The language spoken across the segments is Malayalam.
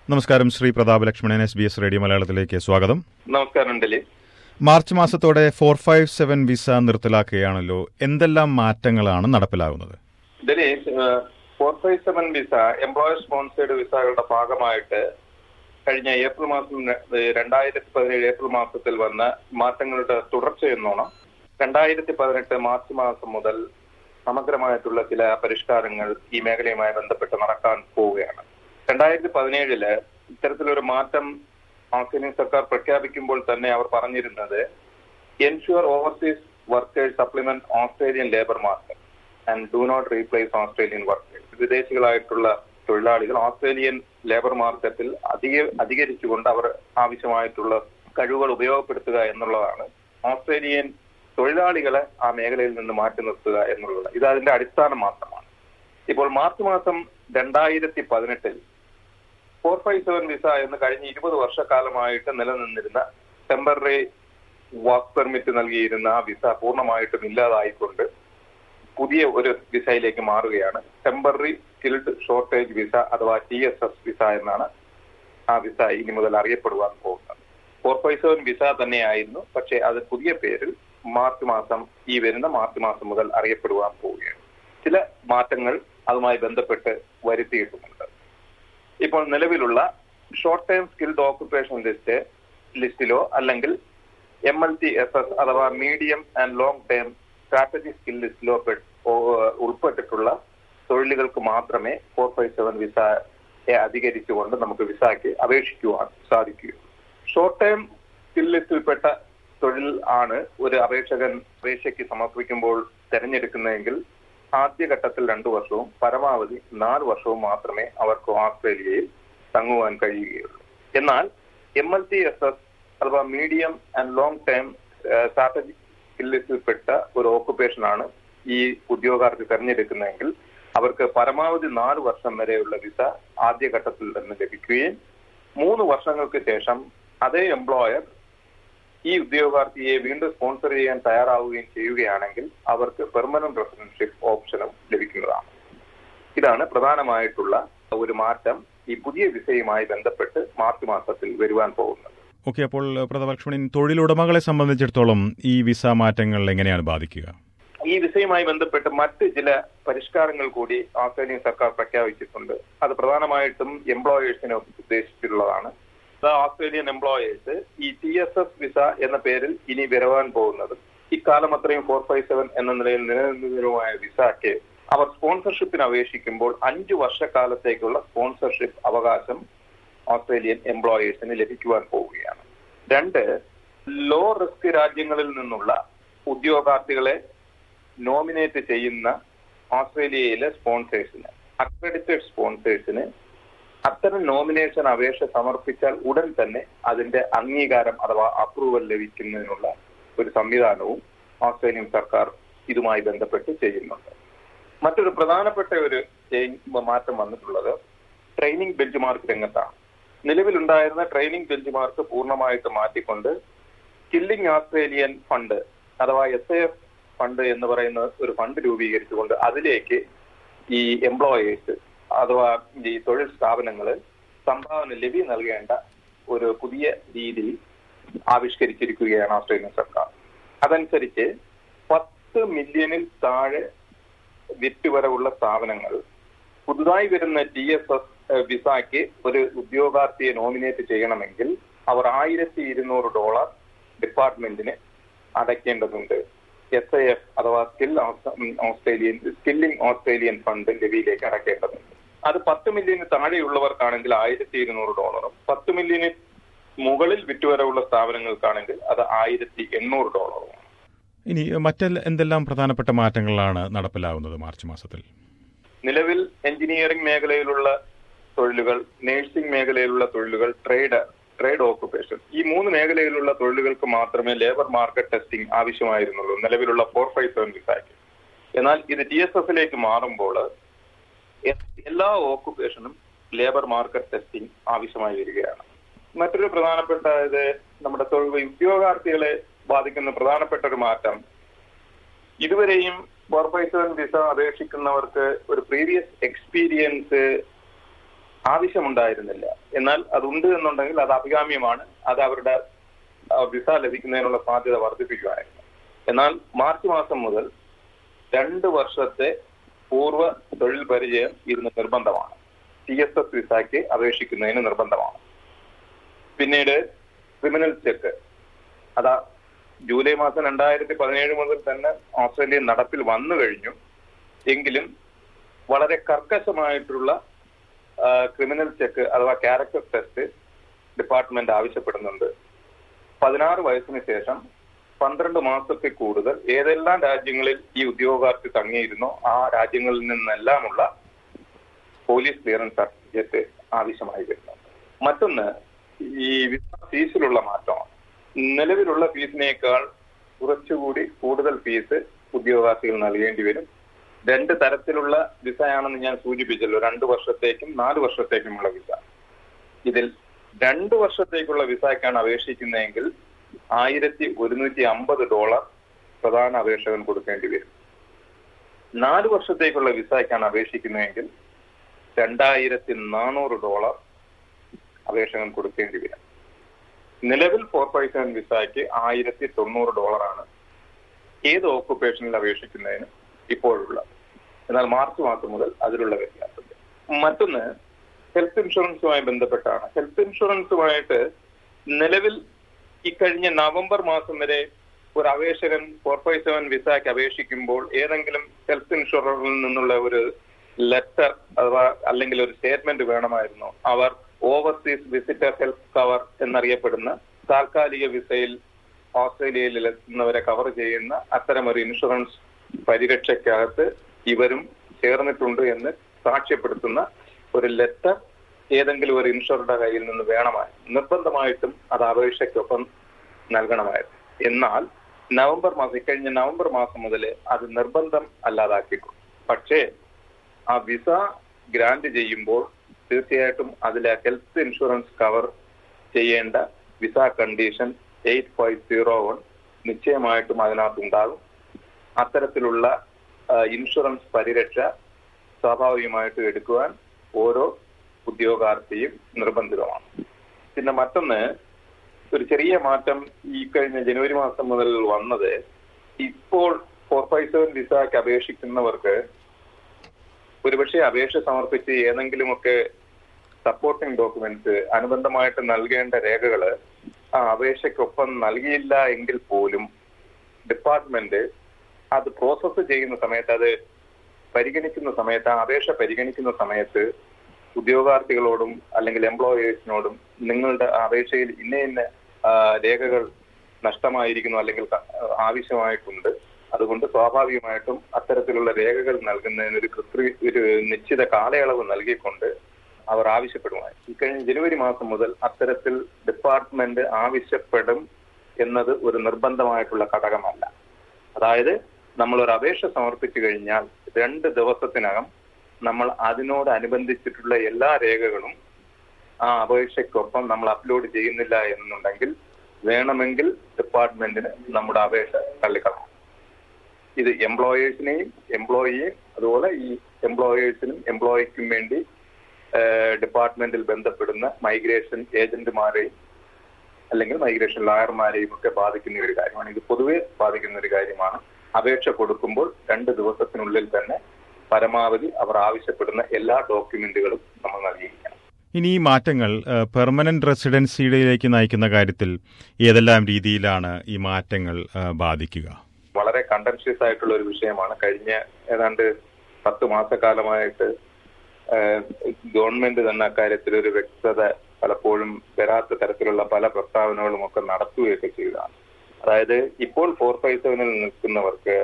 നമസ്കാരം Shri Pratap Lakshmanan S B S radio മലയാളത്തിലേക്ക് സ്വാഗതം നമസ്കാരം ഡലി മാർച്ച് മാസത്തോടെ ഫോർ ഫൈവ് സെവൻ വിസ നിർത്തലാക്കുകയാണല്ലോ എന്തെല്ലാം മാറ്റങ്ങളാണ് നടപ്പിലാകുന്നത് ഡലി four five seven visa employer sponsored വിസകളുടെ ഭാഗമായിട്ട് കഴിഞ്ഞ ഏപ്രിൽ മാസം രണ്ടായിരത്തി പതിനേഴ് ഏപ്രിൽ മാസത്തിൽ വന്ന മാറ്റങ്ങളുടെ തുടർച്ചയെന്നോണം രണ്ടായിരത്തി പതിനെട്ട് മാർച്ച് മാസം മുതൽ സമഗ്രമായിട്ടുള്ള ചില പരിഷ്കാരങ്ങൾ ഈ മേഖലയുമായി ബന്ധപ്പെട്ട് നടക്കാൻ പോവുകയാണ് രണ്ടായിരത്തി പതിനേഴില് ഇത്തരത്തിലൊരു മാറ്റം ഓസ്ട്രേലിയൻ സർക്കാർ പ്രഖ്യാപിക്കുമ്പോൾ തന്നെ അവർ പറഞ്ഞിരുന്നത് ensure overseas workers supplement Australian labour market and do not replace Australian workers വിദേശികളായിട്ടുള്ള തൊഴിലാളികൾ ഓസ്ട്രേലിയൻ ലേബർ മാർക്കറ്റിൽ അധിക അധികരിച്ചുകൊണ്ട് അവർ ആവശ്യമായിട്ടുള്ള കഴിവുകൾ ഉപയോഗപ്പെടുത്തുക എന്നുള്ളതാണ് ഓസ്ട്രേലിയൻ തൊഴിലാളികളെ ആ മേഖലയിൽ നിന്ന് മാറ്റി നിർത്തുക എന്നുള്ളത് ഇത് അതിന്റെ അടിസ്ഥാനം മാത്രമാണ് ഇപ്പോൾ മാർച്ച് മാസം രണ്ടായിരത്തി പതിനെട്ടിൽ ഫോർ ഫൈവ് സെവൻ വിസ എന്ന് കഴിഞ്ഞ ഇരുപത് വർഷക്കാലമായിട്ട് നിലനിന്നിരുന്ന ടെമ്പററി വർക്ക് പെർമിറ്റ് നൽകിയിരുന്ന ആ വിസ പൂർണ്ണമായിട്ടും ഇല്ലാതായിക്കൊണ്ട് പുതിയ ഒരു വിസയിലേക്ക് മാറുകയാണ് ടെമ്പററി സ്കിൽഡ് ഷോർട്ടേജ് വിസ അഥവാ ടി എസ് എസ് വിസ എന്നാണ് ആ വിസ ഇനി മുതൽ അറിയപ്പെടുവാൻ പോകുന്നത് ഫോർ ഫൈവ് സെവൻ വിസ തന്നെയായിരുന്നു പക്ഷേ അത് പുതിയ പേരിൽ മാർച്ച് മാസം ഈ വരുന്ന മാർച്ച് മാസം മുതൽ അറിയപ്പെടുവാൻ പോവുകയാണ് ചില മാറ്റങ്ങൾ അതുമായി ബന്ധപ്പെട്ട് വരുത്തിയിട്ടുമുണ്ട് ഇപ്പോൾ നിലവിലുള്ള short term skilled occupation list ലിസ്റ്റിലോ അല്ലെങ്കിൽ M L T S S അഥവാ medium and long term strategy skill ലിസ്റ്റിലോ ഉൾപ്പെട്ടിട്ടുള്ള തൊഴിലുകൾക്ക് മാത്രമേ ഫോർ ഫൈവ് സെവൻ വിസയെ അധികരിച്ചുകൊണ്ട് നമുക്ക് വിസയ്ക്ക് അപേക്ഷിക്കുവാൻ സാധിക്കുകയുള്ളൂ ഷോർട്ട് ടേം സ്കിൽ ലിസ്റ്റിൽപ്പെട്ട തൊഴിൽ ആണ് ഒരു അപേക്ഷകൻ അപേക്ഷയ്ക്ക് സമർപ്പിക്കുമ്പോൾ തെരഞ്ഞെടുക്കുന്നതെങ്കിൽ ആദ്യഘട്ടത്തിൽ രണ്ടു വർഷവും പരമാവധി നാല് വർഷവും മാത്രമേ അവർക്ക് ഓസ്ട്രേലിയയിൽ തങ്ങുവാൻ കഴിയുകയുള്ളൂ എന്നാൽ M L T S S അഥവാ medium and long term strategic സ്കില്ലിൽപ്പെട്ട ഒരു ഓക്കുപേഷനാണ് ഈ ഉദ്യോഗാർത്ഥി തെരഞ്ഞെടുക്കുന്നതെങ്കിൽ അവർക്ക് പരമാവധി നാല് വർഷം വരെയുള്ള വിസ ആദ്യഘട്ടത്തിൽ തന്നെ ലഭിക്കുകയും മൂന്ന് വർഷങ്ങൾക്ക് ശേഷം അതേ എംപ്ലോയർ ഈ ഉദ്യോഗാർത്ഥിയെ വീണ്ടും സ്പോൺസർ ചെയ്യാൻ തയ്യാറാവുകയും ചെയ്യുകയാണെങ്കിൽ അവർക്ക് പെർമനന്റ് റെസിഡൻഷിപ്പ് ഓപ്ഷനും ലഭിക്കുന്നതാണ് ഇതാണ് പ്രധാനമായിട്ടുള്ള ഒരു മാറ്റം ഈ പുതിയ വിസയുമായി ബന്ധപ്പെട്ട് മാർച്ച് മാസത്തിൽ വരുവാൻ പോകുന്നത് ഓക്കെ അപ്പോൾ പ്രതാപ് ലക്ഷ്മണൻ തൊഴിലുടമകളെ സംബന്ധിച്ചിടത്തോളം ഈ വിസ മാറ്റങ്ങൾ എങ്ങനെയാണ് ബാധിക്കുക ഈ വിസയുമായി ബന്ധപ്പെട്ട് മറ്റ് ചില പരിഷ്കാരങ്ങൾ കൂടി ഓസ്ട്രേലിയൻ സർക്കാർ പ്രഖ്യാപിച്ചിട്ടുണ്ട് അത് പ്രധാനമായിട്ടും എംപ്ലോയേഴ്സിനെ ഉദ്ദേശിച്ചിട്ടുള്ളതാണ് ഓസ്ട്രേലിയൻ എംപ്ലോയേഴ്സ് ഈ ടി എസ് എസ് വിസ എന്ന പേരിൽ ഇനി വരവാൻ പോകുന്നത് ഇക്കാലം അത്രയും ഫോർ ഫൈവ് സെവൻ എന്ന നിലയിൽ നിലനിന്നിരുമായ വിസയ്ക്ക് അവർ സ്പോൺസർഷിപ്പിന് അപേക്ഷിക്കുമ്പോൾ അഞ്ചു വർഷക്കാലത്തേക്കുള്ള സ്പോൺസർഷിപ്പ് അവകാശം ഓസ്ട്രേലിയൻ എംപ്ലോയേഴ്സിന് ലഭിക്കുവാൻ പോവുകയാണ് രണ്ട് ലോ റിസ്ക് രാജ്യങ്ങളിൽ നിന്നുള്ള ഉദ്യോഗാർത്ഥികളെ നോമിനേറ്റ് ചെയ്യുന്ന ഓസ്ട്രേലിയയിലെ സ്പോൺസേഴ്സിന് അക്രഡിറ്റഡ് സ്പോൺസേഴ്സിന് അത്തരം നോമിനേഷൻ അപേക്ഷ സമർപ്പിച്ചാൽ ഉടൻ തന്നെ അതിന്റെ അംഗീകാരം അഥവാ അപ്രൂവൽ ലഭിക്കുന്നതിനുള്ള ഒരു സംവിധാനവും ഓസ്ട്രേലിയൻ സർക്കാർ ഇതുമായി ബന്ധപ്പെട്ട് ചെയ്യുന്നുണ്ട് മറ്റൊരു പ്രധാനപ്പെട്ട ഒരു മാറ്റം വന്നിട്ടുള്ളത് ട്രെയിനിങ് ബെഞ്ച് മാർക്ക് രംഗത്താണ് നിലവിലുണ്ടായിരുന്ന ട്രെയിനിങ് ബെഞ്ച് മാർക്ക് പൂർണ്ണമായിട്ട് മാറ്റിക്കൊണ്ട് സ്കില്ലിംഗ് ഓസ്ട്രേലിയൻ ഫണ്ട് അഥവാ എസ് എ എഫ് ഫണ്ട് എന്ന് പറയുന്ന ഒരു ഫണ്ട് രൂപീകരിച്ചുകൊണ്ട് അതിലേക്ക് ഈ എംപ്ലോയേഴ്സ് അഥവാ ഈ തൊഴിൽ സ്ഥാപനങ്ങൾ സംഭാവന ലഭ്യ നൽകേണ്ട ഒരു പുതിയ രീതി ആവിഷ്കരിച്ചിരിക്കുകയാണ് ഓസ്ട്രേലിയൻ സർക്കാർ അതനുസരിച്ച് പത്ത് മില്യണിൽ താഴെ വിറ്റുവരവുള്ള സ്ഥാപനങ്ങൾ പുതുതായി വരുന്ന ടി എസ് എസ് വിസയ്ക്ക് ഒരു ഉദ്യോഗാർത്ഥിയെ നോമിനേറ്റ് ചെയ്യണമെങ്കിൽ അവർ ആയിരത്തി ഇരുന്നൂറ് ഡോളർ ഡിപ്പാർട്ട്മെന്റിന് അടയ്ക്കേണ്ടതുണ്ട് എസ് ഐ എഫ് അഥവാ skill Australian skilling Australian fund ലവിയിലേക്ക് അടയ്ക്കേണ്ടതുണ്ട് അത് പത്ത് മില്യന് താഴെയുള്ളവർക്കാണെങ്കിൽ ആയിരത്തി ഇരുന്നൂറ് ഡോളറും പത്ത് മില്യന് മുകളിൽ വിറ്റുവരവുള്ള സ്ഥാപനങ്ങൾക്കാണെങ്കിൽ അത് ആയിരത്തി എണ്ണൂറ് ഡോളറുമാണ് ഇനി മറ്റെല്ലാം എന്തെല്ലാം പ്രധാനപ്പെട്ട മാറ്റങ്ങളാണ് നടപ്പിലാകുന്നത് മാർച്ച് മാസത്തിൽ നിലവിൽ എഞ്ചിനീയറിംഗ് മേഖലയിലുള്ള തൊഴിലുകൾ നഴ്സിംഗ് മേഖലയിലുള്ള തൊഴിലുകൾ ട്രേഡ് ട്രേഡ് ഓക്കുപേഷൻ ഈ മൂന്ന് മേഖലയിലുള്ള തൊഴിലുകൾക്ക് മാത്രമേ ലേബർ മാർക്കറ്റ് ടെസ്റ്റിംഗ് ആവശ്യമായിരുന്നുള്ളൂ നിലവിലുള്ള ഫോർ ഫൈവ് സെവൻ വിസയ്ക്ക് എന്നാൽ ഇത് ടി എസ് എഫിലേക്ക് മാറുമ്പോൾ എല്ലാ ഓക്കുപേഷനും ലേബർ മാർക്കറ്റ് ടെസ്റ്റിംഗ് ആവശ്യമായി വരികയാണ് മറ്റൊരു പ്രധാനപ്പെട്ട ഇത് നമ്മുടെ തൊഴിൽ ഉദ്യോഗാർത്ഥികളെ ബാധിക്കുന്ന പ്രധാനപ്പെട്ട ഒരു മാറ്റം ഇതുവരെയും ഫോർ ഫൈവ് സെവൻ വിസ അപേക്ഷിക്കുന്നവർക്ക് ഒരു പ്രീവിയസ് എക്സ്പീരിയൻസ് ആവശ്യമുണ്ടായിരുന്നില്ല എന്നാൽ അതുണ്ട് എന്നുണ്ടെങ്കിൽ അത് അഭികാമ്യമാണ് അത് അവരുടെ ആ, വിസ ലഭിക്കുന്നതിനുള്ള സാധ്യത വർദ്ധിപ്പിക്കുമായിരുന്നു എന്നാൽ മാർച്ച് മാസം മുതൽ രണ്ട് വർഷത്തെ പൂർവ്വ തൊഴിൽ പരിചയം ഇതിന് നിർബന്ധമാണ് ടി എസ് എസ് വിസയ്ക്ക് അപേക്ഷിക്കുന്നതിന് നിർബന്ധമാണ് പിന്നീട് ക്രിമിനൽ ചെക്ക് അതാ ജൂലൈ മാസം രണ്ടായിരത്തി പതിനേഴ് മുതൽ തന്നെ ഓസ്ട്രേലിയ നടപ്പിൽ വന്നു കഴിഞ്ഞു എങ്കിലും വളരെ കർക്കശമായിട്ടുള്ള ആ, ക്രിമിനൽ ചെക്ക് അഥവാ ക്യാരക്ടർ ടെസ്റ്റ് ഡിപ്പാർട്ട്മെന്റ് ആവശ്യപ്പെടുന്നുണ്ട് പതിനാറ് വയസ്സിന് ശേഷം പന്ത്രണ്ട് മാസത്തിൽ കൂടുതൽ ഏതെല്ലാം രാജ്യങ്ങളിൽ ഈ ഉദ്യോഗാർത്ഥി തങ്ങിയിരുന്നോ ആ രാജ്യങ്ങളിൽ നിന്നെല്ലാമുള്ള പോലീസ് ക്ലിയറൻസ് സർട്ടിഫിക്കറ്റ് ആവശ്യമായി വരുന്നുണ്ട് മറ്റൊന്ന് ഈ വിസ ഫീസിലുള്ള മാറ്റമാണ് നിലവിലുള്ള ഫീസിനേക്കാൾ കുറച്ചുകൂടി കൂടുതൽ ഫീസ് ഉദ്യോഗാർത്ഥികൾ നൽകേണ്ടി വരും രണ്ട് തരത്തിലുള്ള വിസയാണെന്ന് ഞാൻ സൂചിപ്പിച്ചല്ലോ രണ്ട് വർഷത്തേക്കും നാല് വർഷത്തേക്കുമുള്ള വിസ ഇതിൽ രണ്ട് വർഷത്തേക്കുള്ള വിസയ്ക്കാണ് അപേക്ഷിക്കുന്നതെങ്കിൽ ആയിരത്തി ഒരുന്നൂറ്റി അമ്പത് ഡോളർ പ്രധാന അപേക്ഷകൻ കൊടുക്കേണ്ടി വരും നാല് വർഷത്തേക്കുള്ള വിസയ്ക്കാണ് അപേക്ഷിക്കുന്നതെങ്കിൽ രണ്ടായിരത്തി നാനൂറ് ഡോളർ അപേക്ഷകൻ കൊടുക്കേണ്ടി വരും നിലവിൽ ഫോർ ഫൈവ് സെവൻ വിസയ്ക്ക് ആയിരത്തി തൊണ്ണൂറ് ഡോളറാണ് ഏത് ഓക്കുപേഷനിൽ അപേക്ഷിക്കുന്നതിന് ഇപ്പോഴുള്ളത് എന്നാൽ മാർച്ച് മാസം മുതൽ അതിലുള്ള വ്യത്യാസമുണ്ട് മറ്റൊന്ന് ഹെൽത്ത് ഇൻഷുറൻസുമായി ബന്ധപ്പെട്ടാണ് ഹെൽത്ത് ഇൻഷുറൻസുമായിട്ട് നിലവിൽ ഇക്കഴിഞ്ഞ നവംബർ മാസം വരെ ഒരു അപേക്ഷകൻ ഫോർ ഫൈവ് സെവൻ വിസയ്ക്ക് അപേക്ഷിക്കുമ്പോൾ ഏതെങ്കിലും ഹെൽത്ത് ഇൻഷുററിൽ നിന്നുള്ള ഒരു ലെറ്റർ അഥവാ അല്ലെങ്കിൽ ഒരു സ്റ്റേറ്റ്മെന്റ് വേണമായിരുന്നു അവർ ഓവർസീസ് വിസിറ്റർ ഹെൽത്ത് കവർ എന്നറിയപ്പെടുന്ന താൽക്കാലിക വിസയിൽ ഓസ്ട്രേലിയയിൽ എത്തുന്നവരെ കവർ ചെയ്യുന്ന അത്തരമൊരു ഇൻഷുറൻസ് പരിരക്ഷയ്ക്കകത്ത് ഇവരും ചേർന്നിട്ടുണ്ട് എന്ന് സാക്ഷ്യപ്പെടുത്തുന്ന ഒരു ലെറ്റർ ഏതെങ്കിലും ഒരു ഇൻഷുറുടെ കയ്യിൽ നിന്ന് വേണമായി നിർബന്ധമായിട്ടും അത് അപേക്ഷയ്ക്കൊപ്പം നൽകണമായിരുന്നു എന്നാൽ നവംബർ മാസം ഇക്കഴിഞ്ഞ നവംബർ മാസം മുതൽ അത് നിർബന്ധം അല്ലാതാക്കിയിട്ടുണ്ട് പക്ഷേ ആ വിസ ഗ്രാന്റ് ചെയ്യുമ്പോൾ തീർച്ചയായിട്ടും അതിലെ ഹെൽത്ത് ഇൻഷുറൻസ് കവർ ചെയ്യേണ്ട visa condition eight five zero one നിശ്ചയമായിട്ടും അതിനകത്തുണ്ടാകും അത്തരത്തിലുള്ള ആ, ഇൻഷുറൻസ് പരിരക്ഷ സ്വാഭാവികമായിട്ടും എടുക്കുവാൻ ഓരോ ഉദ്യോഗാർത്ഥിയും നിർബന്ധിതമാണ് പിന്നെ മറ്റൊന്ന് ഒരു ചെറിയ മാറ്റം ഈ കഴിഞ്ഞ ജനുവരി മാസം മുതൽ വന്നത് ഇപ്പോൾ ഫോർ ഫൈവ് സെവൻ വിസയ്ക്ക് അപേക്ഷിക്കുന്നവർക്ക് ഒരുപക്ഷെ അപേക്ഷ സമർപ്പിച്ച് ഏതെങ്കിലുമൊക്കെ സപ്പോർട്ടിംഗ് ഡോക്യുമെന്റ്സ് അനുബന്ധമായിട്ട് നൽകേണ്ട രേഖകള് ആ അപേക്ഷയ്ക്കൊപ്പം നൽകിയില്ല എങ്കിൽ പോലും ഡിപ്പാർട്ട്മെന്റ് അത് പ്രോസസ്സ് ചെയ്യുന്ന സമയത്ത് അത് പരിഗണിക്കുന്ന സമയത്ത് ആ അപേക്ഷ പരിഗണിക്കുന്ന സമയത്ത് ഉദ്യോഗാർത്ഥികളോടും അല്ലെങ്കിൽ എംപ്ലോയേഴ്സിനോടും നിങ്ങളുടെ അപേക്ഷയിൽ ഇന്ന ഇന്ന ആ, രേഖകൾ നഷ്ടമായിരിക്കുന്നു അല്ലെങ്കിൽ ക- ആവശ്യമായിട്ടുണ്ട് അതുകൊണ്ട് സ്വാഭാവികമായിട്ടും അത്തരത്തിലുള്ള രേഖകൾ നൽകുന്നതിന് ഒരു കൃത്രി ഒരു നിശ്ചിത കാലയളവ് നൽകിക്കൊണ്ട് അവർ ആവശ്യപ്പെടുമായി ഇക്കഴിഞ്ഞ ജനുവരി മാസം മുതൽ അത്തരത്തിൽ ഡിപ്പാർട്ട്മെന്റ് ആവശ്യപ്പെടും എന്നത് ഒരു നിർബന്ധമായിട്ടുള്ള ഘടകമല്ല അതായത് നമ്മൾ ഒരു അപേക്ഷ സമർപ്പിച്ചു കഴിഞ്ഞാൽ രണ്ട് ദിവസത്തിനകം നമ്മൾ അതിനോട് അനുബന്ധിച്ചിട്ടുള്ള എല്ലാ രേഖകളും ആ അപേക്ഷയ്ക്കൊപ്പം നമ്മൾ അപ്ലോഡ് ചെയ്യുന്നില്ല എന്നുണ്ടെങ്കിൽ വേണമെങ്കിൽ ഡിപ്പാർട്ട്മെന്റിന് നമ്മുടെ അപേക്ഷ തള്ളിക്കളയാം ഇത് എംപ്ലോയേഴ്സിനെയും എംപ്ലോയിയെയും അതുപോലെ ഈ എംപ്ലോയേഴ്സിനും എംപ്ലോയിക്കും വേണ്ടി ഡിപ്പാർട്ട്മെന്റിൽ ബന്ധപ്പെടുന്ന മൈഗ്രേഷൻ ഏജന്റുമാരെയും അല്ലെങ്കിൽ മൈഗ്രേഷൻ ലോയർമാരെയും ഒക്കെ ബാധിക്കുന്ന ഒരു കാര്യമാണ് ഇത് പൊതുവെ ബാധിക്കുന്ന ഒരു കാര്യമാണ് അപേക്ഷ കൊടുക്കുമ്പോൾ രണ്ട് ദിവസത്തിനുള്ളിൽ തന്നെ പരമാവധി അവർ ആവശ്യപ്പെടുന്ന എല്ലാ ഡോക്യുമെന്റുകളും നമ്മൾ നൽകിയിരിക്കണം ഇനി ഈ മാറ്റങ്ങൾ പെർമനന്റ് റെസിഡൻസിയിലേക്ക് നയിക്കുന്ന കാര്യത്തിൽ ഏതെല്ലാം രീതിയിലാണ് ഈ മാറ്റങ്ങൾ ആ, ബാധിക്കുക വളരെ കണ്ടൻഷ്യസ് ആയിട്ടുള്ള ഒരു വിഷയമാണ് കഴിഞ്ഞ ഏതാണ്ട് പത്ത് മാസക്കാലമായിട്ട് ഏഹ്, ഗവൺമെന്റ് തന്നെ അക്കാര്യത്തിൽ ഒരു വ്യക്തത പലപ്പോഴും വരാത്ത തരത്തിലുള്ള പല പ്രസ്താവനകളും ഒക്കെ നടത്തുകയൊക്കെ ചെയ്തതാണ് അതായത് ഇപ്പോൾ ഫോർ ഫൈവ് സെവനിൽ നിൽക്കുന്നവർക്ക്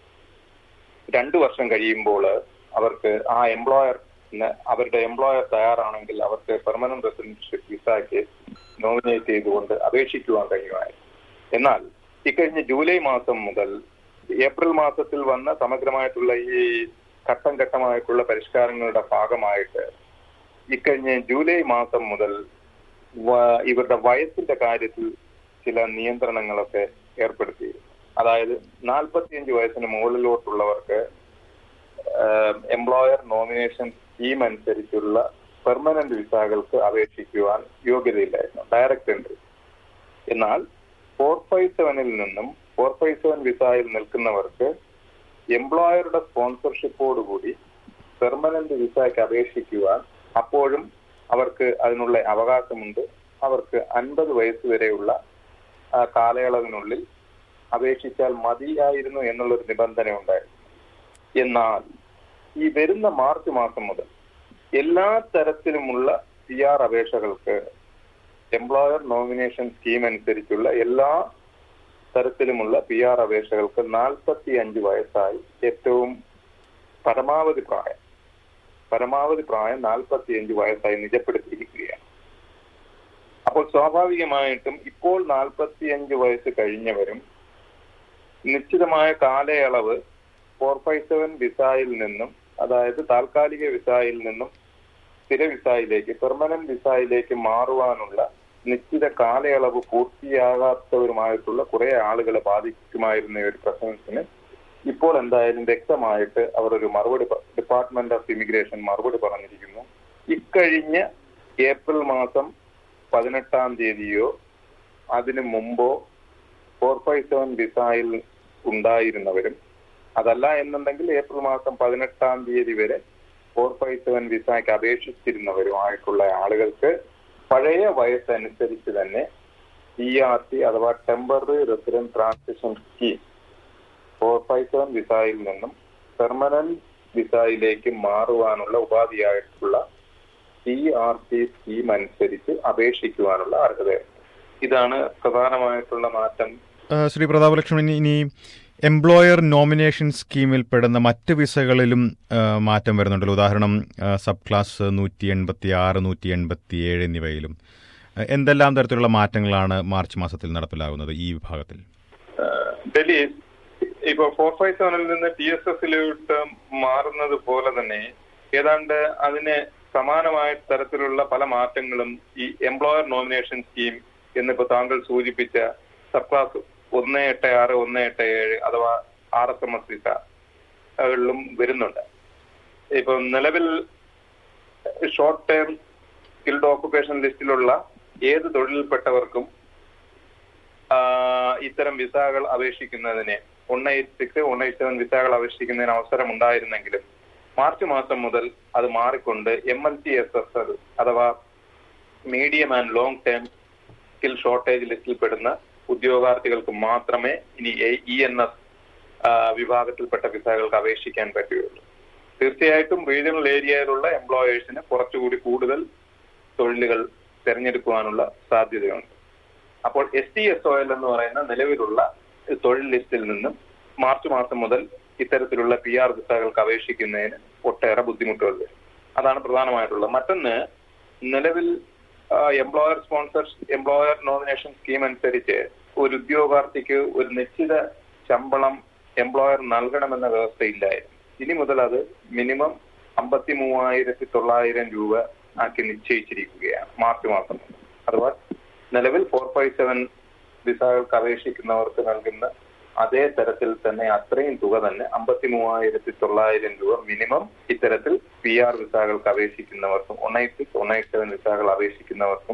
രണ്ടു വർഷം കഴിയുമ്പോൾ അവർക്ക് ആ എംപ്ലോയർ അവരുടെ എംപ്ലോയർ തയ്യാറാണെങ്കിൽ അവർക്ക് പെർമനന്റ് റെസിഡൻഷിപ്പ് വിസയ്ക്ക് നോമിനേറ്റ് ചെയ്തുകൊണ്ട് അപേക്ഷിക്കുവാൻ കഴിയുമായിരുന്നു എന്നാൽ ഇക്കഴിഞ്ഞ ജൂലൈ മാസം മുതൽ ഏപ്രിൽ മാസത്തിൽ വന്ന സമഗ്രമായിട്ടുള്ള ഈ ഘട്ടം ഘട്ടമായിട്ടുള്ള പരിഷ്കാരങ്ങളുടെ ഭാഗമായിട്ട് ഇക്കഴിഞ്ഞ ജൂലൈ മാസം മുതൽ വ- ഇവരുടെ വയസ്സിന്റെ കാര്യത്തിൽ ചില നിയന്ത്രണങ്ങളൊക്കെ ഏർപ്പെടുത്തിയിരുന്നു അതായത് നാൽപ്പത്തിയഞ്ച് വയസ്സിന് മുകളിലോട്ടുള്ളവർക്ക് എംപ്ലോയർ നോമിനേഷൻ സ്കീം അനുസരിച്ചുള്ള പെർമനന്റ് വിസകൾക്ക് അപേക്ഷിക്കുവാൻ യോഗ്യതയില്ലായിരുന്നു ഡയറക്റ്റ് എൻട്രി എന്നാൽ ഫോർ ഫൈവ് സെവനിൽ നിന്നും ഫോർ ഫൈവ് സെവൻ വിസയിൽ നിൽക്കുന്നവർക്ക് എംപ്ലോയറുടെ സ്പോൺസർഷിപ്പോടുകൂടി പെർമനന്റ് വിസയ്ക്ക് അപേക്ഷിക്കുവാൻ അപ്പോഴും അവർക്ക് അതിനുള്ള അവകാശമുണ്ട് അവർക്ക് അൻപത് വയസ്സ് വരെയുള്ള ആ, കാലയളവിനുള്ളിൽ അപേക്ഷിച്ചാൽ മതിയായിരുന്നു എന്നുള്ളൊരു നിബന്ധന ഉണ്ടായിരുന്നു എന്നാൽ ഈ വരുന്ന മാർച്ച് മാസം മുതൽ എല്ലാ തരത്തിലുമുള്ള പി ആർ അപേക്ഷകൾക്ക് എംപ്ലോയർ നോമിനേഷൻ സ്കീം അനുസരിച്ചുള്ള എല്ലാ തരത്തിലുമുള്ള പി ആർ അപേക്ഷകൾക്ക് നാൽപ്പത്തി അഞ്ച് വയസ്സായി ഏറ്റവും പരമാവധി പ്രായം പരമാവധി പ്രായം നാൽപ്പത്തി അഞ്ച് വയസ്സായി നിജപ്പെടുത്തിയിരിക്കുകയാണ് അപ്പോൾ സ്വാഭാവികമായിട്ടും ഇപ്പോൾ നാൽപ്പത്തി അഞ്ച് വയസ്സ് കഴിഞ്ഞവരും നിശ്ചിതമായ കാലയളവ് ഫോർ ഫൈവ് സെവൻ വിസയിൽ നിന്നും അതായത് താൽക്കാലിക വിസയിൽ നിന്നും സ്ഥിര വിസയിലേക്ക് പെർമനന്റ് വിസയിലേക്ക് മാറുവാനുള്ള നിശ്ചിത കാലയളവ് പൂർത്തിയാകാത്തവരുമായിട്ടുള്ള കുറെ ആളുകളെ ബാധിക്കുമായിരുന്ന ഈ ഒരു പ്രശ്നത്തിന് ഇപ്പോൾ എന്തായാലും വ്യക്തമായിട്ട് അവർ ഒരു മറുപടി പ- ഡിപ്പാർട്ട്മെന്റ് ഓഫ് ഇമിഗ്രേഷൻ മറുപടി പറഞ്ഞിരിക്കുന്നു ഇക്കഴിഞ്ഞ ഏപ്രിൽ മാസം പതിനെട്ടാം തീയതിയോ അതിനു മുമ്പോ ഫോർ ഫൈവ് സെവൻ വിസയിൽ ഉണ്ടായിരുന്നവരും അതല്ല എന്നുണ്ടെങ്കിൽ ഏപ്രിൽ മാസം പതിനെട്ടാം തീയതി വരെ ഫോർ ഫൈവ് സെവൻ വിസയ്ക്ക് അപേക്ഷിച്ചിരുന്നവരുമായിട്ടുള്ള ആളുകൾക്ക് പഴയ വയസ്സനുസരിച്ച് തന്നെ ടി ആർ ടി അഥവാ temporary resident transition scheme four five seven വിസയിൽ നിന്നും പെർമനന്റ് വിസയിലേക്ക് മാറുവാനുള്ള ഉപാധിയായിട്ടുള്ള ടി ആർ ടി സ്കീം അനുസരിച്ച് അപേക്ഷിക്കുവാനുള്ള അർഹതയുണ്ട് ഇതാണ് പ്രധാനമായിട്ടുള്ള മാറ്റം ആ, ശ്രീ പ്രതാപലക്ഷ്മൺ ഇനി എംപ്ലോയർ നോമിനേഷൻ സ്കീമിൽ പെടുന്ന മറ്റ് വിസകളിലും ആ, മാറ്റം വരുന്നുണ്ടല്ലോ ഉദാഹരണം ആ, സബ് ക്ലാസ് നൂറ്റി എൺപത്തി ആറ് നൂറ്റി എൺപത്തി ഏഴ് എന്നിവയിലും ആ, എന്തെല്ലാം തരത്തിലുള്ള മാറ്റങ്ങളാണ് മാർച്ച് മാസത്തിൽ നടപ്പിലാകുന്നത് ഈ വിഭാഗത്തിൽ ഏഹ് ഡൽഹി ഇപ്പൊ ഫോർ ഫൈവ് സെവനിൽ നിന്ന് ടി എസ് എസിലോട്ട് മാറുന്നത് പോലെ തന്നെ ഏതാണ്ട് അതിന് സമാനമായ തരത്തിലുള്ള പല മാറ്റങ്ങളും ഈ എംപ്ലോയർ നോമിനേഷൻ സ്കീം എന്നിപ്പോ താങ്കൾ സൂചിപ്പിച്ച സബ് ക്ലാസ് ഒന്ന് എട്ട് ആറ് ഒന്ന് എട്ട് ഏഴ് അഥവാ ആർ എസ് എം എസ് വിസകളിലും വരുന്നുണ്ട് ഇപ്പൊ നിലവിൽ ഷോർട്ട് ടേം സ്കിൽഡ് ഓക്കുപേഷൻ ലിസ്റ്റിലുള്ള ഏത് തൊഴിലിൽപ്പെട്ടവർക്കും ആഹ് ഇത്തരം വിസകൾ അപേക്ഷിക്കുന്നതിന് one eight six one eight seven വിസകൾ അപേക്ഷിക്കുന്നതിന് അവസരം ഉണ്ടായിരുന്നെങ്കിലും മാർച്ച് മാസം മുതൽ അത് മാറിക്കൊണ്ട് M L T S S L അഥവാ medium and long term skill shortage ലിസ്റ്റിൽ പെടുന്ന ഉദ്യോഗാർത്ഥികൾക്ക് മാത്രമേ ഇനി ഇ എൻ എസ് വിഭാഗത്തിൽപ്പെട്ട വിസകൾക്ക് അപേക്ഷിക്കാൻ പറ്റുകയുള്ളൂ തീർച്ചയായിട്ടും റീജിയണൽ ഏരിയയിലുള്ള എംപ്ലോയേഴ്സിന് കുറച്ചുകൂടി കൂടുതൽ തൊഴിലുകൾ തിരഞ്ഞെടുക്കുവാനുള്ള സാധ്യതയുണ്ട് അപ്പോൾ S T S O L എന്ന് പറയുന്ന നിലവിലുള്ള തൊഴിൽ ലിസ്റ്റിൽ നിന്നും മാർച്ച് മാസം മുതൽ ഇത്തരത്തിലുള്ള പി ആർ വിസകൾക്ക് അപേക്ഷിക്കുന്നതിന് ഒട്ടേറെ ബുദ്ധിമുട്ടുകൾ വരും അതാണ് പ്രധാനമായിട്ടുള്ളത് മറ്റൊന്ന് നിലവിൽ employer sponsor employer nomination scheme അനുസരിച്ച് ഒരു ഉദ്യോഗാർത്ഥിക്ക് ഒരു നിശ്ചിത ശമ്പളം എംപ്ലോയർ നൽകണമെന്ന വ്യവസ്ഥയില്ലായിരുന്നു ഇനി മുതൽ അത് മിനിമം അമ്പത്തി മൂവായിരത്തി തൊള്ളായിരം രൂപ ആക്കി നിശ്ചയിച്ചിരിക്കുകയാണ് മാർച്ച് മാസം മുതൽ അഥവാ നിലവിൽ ഫോർ ഫൈവ് സെവൻ വിസകൾക്ക് അപേക്ഷിക്കുന്നവർക്ക് നൽകുന്ന അതേ തരത്തിൽ തന്നെ അത്രയും തുക തന്നെ അമ്പത്തി മൂവായിരത്തി തൊള്ളായിരം രൂപ മിനിമം ഇത്തരത്തിൽ പി ആർ വിസകൾക്ക് അപേക്ഷിക്കുന്നവർക്കും one eight six one eight seven വിസകൾ അപേക്ഷിക്കുന്നവർക്കും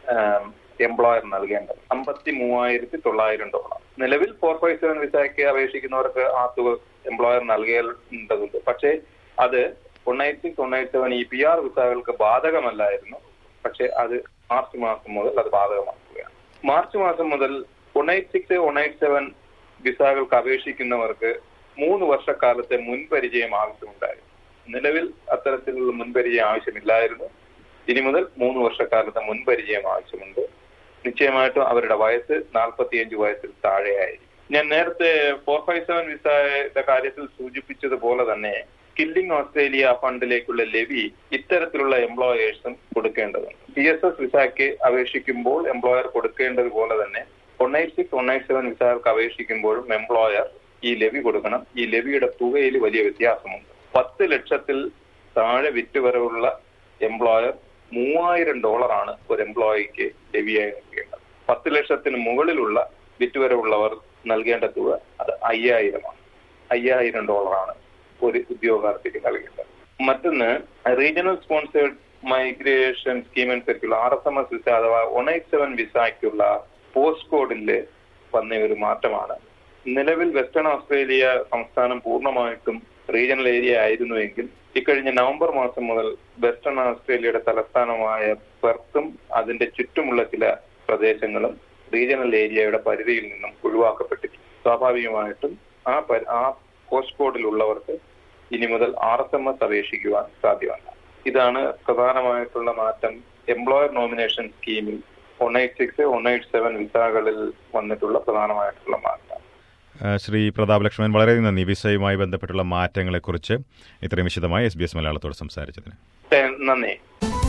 എംപ്ലോയർ നൽകേണ്ടത് അമ്പത്തി മൂവായിരത്തി തൊള്ളായിരം ഡോളർ നിലവിൽ ഫോർ ഫൈവ് സെവൻ വിസയ്ക്ക് അപേക്ഷിക്കുന്നവർക്ക് ആ തുക എംപ്ലോയർ നൽകേണ്ടതുണ്ട് പക്ഷേ അത് one eight six one eight seven ഈ പി ആർ വിസകൾക്ക് ബാധകമല്ലായിരുന്നു പക്ഷെ അത് മാർച്ച് മാസം മുതൽ അത് ബാധകമാക്കുകയാണ് മാർച്ച് മാസം മുതൽ one eight six one eight seven വിസകൾക്ക് അപേക്ഷിക്കുന്നവർക്ക് മൂന്ന് വർഷക്കാലത്തെ മുൻപരിചയം ആവശ്യമുണ്ടായിരുന്നു നിലവിൽ അത്തരത്തിലുള്ള മുൻപരിചയം ആവശ്യമില്ലായിരുന്നു ഇനി മുതൽ മൂന്ന് വർഷക്കാലത്തെ മുൻപരിചയം ആവശ്യമുണ്ട് നിശ്ചയമായിട്ടും അവരുടെ വയസ്സ് നാൽപ്പത്തിയഞ്ച് വയസ്സിൽ താഴെയായിരിക്കും ഞാൻ നേരത്തെ ഫോർ ഫൈവ് സെവൻ വിസയുടെ കാര്യത്തിൽ സൂചിപ്പിച്ചതുപോലെ തന്നെ സ്കില്ലിംഗ് ഓസ്ട്രേലിയ ഫണ്ടിലേക്കുള്ള ലെവി ഇത്തരത്തിലുള്ള എംപ്ലോയേഴ്സും കൊടുക്കേണ്ടതുണ്ട് പി എസ് എസ് വിസയ്ക്ക് അപേക്ഷിക്കുമ്പോൾ എംപ്ലോയർ കൊടുക്കേണ്ടതുപോലെ തന്നെ one eight six one eight seven വിസകൾക്ക് അപേക്ഷിക്കുമ്പോഴും എംപ്ലോയർ ഈ ലെവി കൊടുക്കണം ഈ ലെവിയുടെ തുകയിൽ വലിയ വ്യത്യാസമുണ്ട് പത്ത് ലക്ഷത്തിൽ താഴെ വിറ്റുവരവുള്ള എംപ്ലോയർ മൂവായിരം ഡോളറാണ് ഒരു എംപ്ലോയിക്ക് ലെവിയായി നൽകേണ്ടത് പത്ത് ലക്ഷത്തിന് മുകളിലുള്ള വിറ്റുവരവുള്ളവർ നൽകേണ്ട തുക അത് അയ്യായിരമാണ് അയ്യായിരം ഡോളറാണ് ഒരു ഉദ്യോഗാർത്ഥിക്ക് നൽകേണ്ടത് മറ്റൊന്ന് റീജിയണൽ സ്പോൺസേഡ് മൈഗ്രേഷൻ സ്കീം അനുസരിച്ചുള്ള R S M S visa അഥവാ വൺ എയ്റ്റ് സെവൻ വിസയ്ക്കുള്ള പോസ്റ്റ് കോഡിൽ വന്ന ഒരു മാറ്റമാണ് നിലവിൽ വെസ്റ്റേൺ ഓസ്ട്രേലിയ സംസ്ഥാനം പൂർണ്ണമായിട്ടും റീജിയണൽ ഏരിയ ആയിരുന്നുവെങ്കിൽ ഇക്കഴിഞ്ഞ നവംബർ മാസം മുതൽ വെസ്റ്റേൺ ഓസ്ട്രേലിയയുടെ തലസ്ഥാനമായ പെർത്തും അതിന്റെ ചുറ്റുമുള്ള ചില പ്രദേശങ്ങളും റീജിയണൽ ഏരിയയുടെ പരിധിയിൽ നിന്നും ഒഴിവാക്കപ്പെട്ടിട്ടുണ്ട് സ്വാഭാവികമായിട്ടും ആ പരി- ആ പോസ്റ്റ് കോഡിലുള്ളവർക്ക് ഇനി മുതൽ ആർ എസ് എം എസ് അപേക്ഷിക്കുവാൻ സാധ്യമല്ല ഇതാണ് പ്രധാനമായിട്ടുള്ള മാറ്റം എംപ്ലോയർ നോമിനേഷൻ സ്കീമിൽ one eight six one eight seven വിസകളിൽ വന്നിട്ടുള്ള പ്രധാനമായിട്ടുള്ള മാറ്റം ആ, ശ്രീ പ്രതാപ് ലക്ഷ്മൺ വളരെ നന്ദി വിസയുമായി ബന്ധപ്പെട്ടുള്ള മാറ്റങ്ങളെക്കുറിച്ച് ഇത്രയും വിശദമായി എസ് ബി എസ് മലയാളത്തോട് സംസാരിച്ചതിന് ഏ, നന്ദി